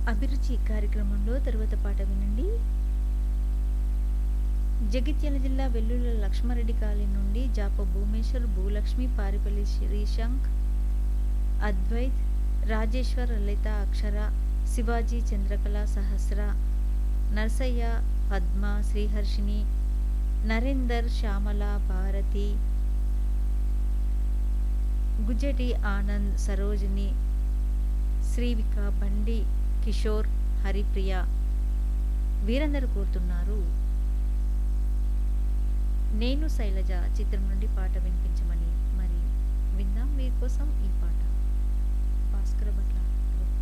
అభిరుచి కార్యక్రమంలో తరువాత పాట వినండి జగిత్యాల జిల్లా వెల్లుల లక్ష్మారెడ్డి కాలనీ నుండి జాప భూమేశ్వర్ భూలక్ష్మి పారిపల్లి శ్రీశంక్ అద్వైత్ రాజేశ్వర్ లలిత అక్షర శివాజీ చంద్రకళ సహస్ర నర్సయ్య పద్మ శ్రీహర్షిని నరేందర్ శ్యామల భారతి గుజ్జటి ఆనంద్ సరోజిని శ్రీవిక బండి కిషోర్ హరిప్రియ వీరందరూ కోరుతున్నారు నేను శైలజ చిత్రం నుండి పాట వినిపించమని మరి విందాం మీకోసం ఈ పాట